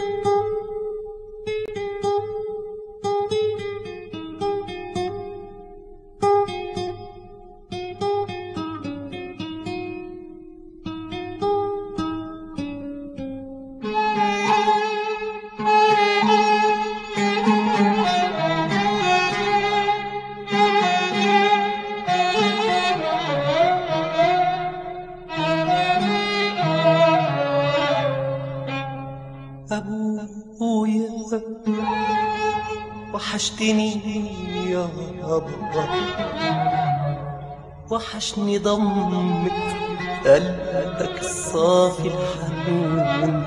أبويا وحشتني يا بابا وحشني ضمة قلبك الصافي الحنون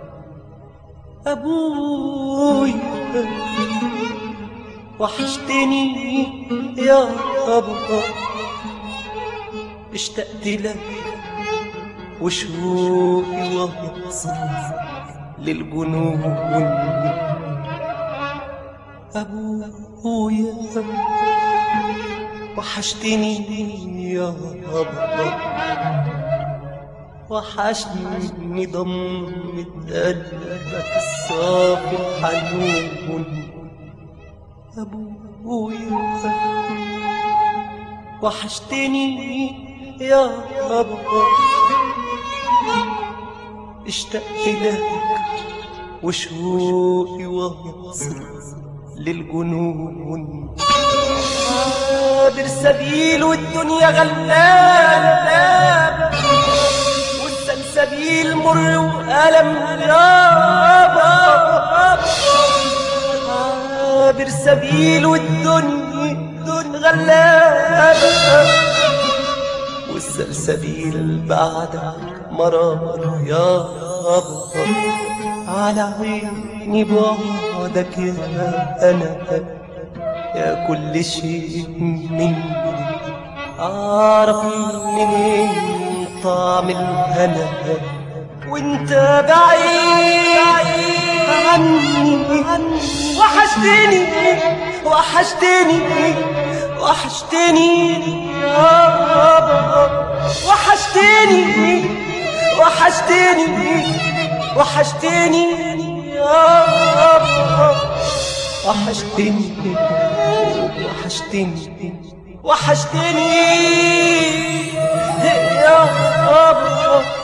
أبويا وحشتني يا بابا اشتقت لك وشوقي وصل للجنون أبويا وحشتني يا بابا وحشني ضمة قلبك الصافي الحنون أبويا وحشتني يا بابا اشتقت لك وشوقي واصل للجنون عابر سبيل والدنيا غلاب والسلسبيل مر وألم يابا عابر سبيل والدنيا غلاب والسلسبيل بعدك مرار يا رب على عيني بعدك يا أنا يا كل شيء مني أعرف منين طعم الهنا وانت بعيد عني وحشتني وحشتني وحشتني يا بابا وحشتني وحشتني وحشتني يا بابا وحشتني وحشتني وحشتني يا بابا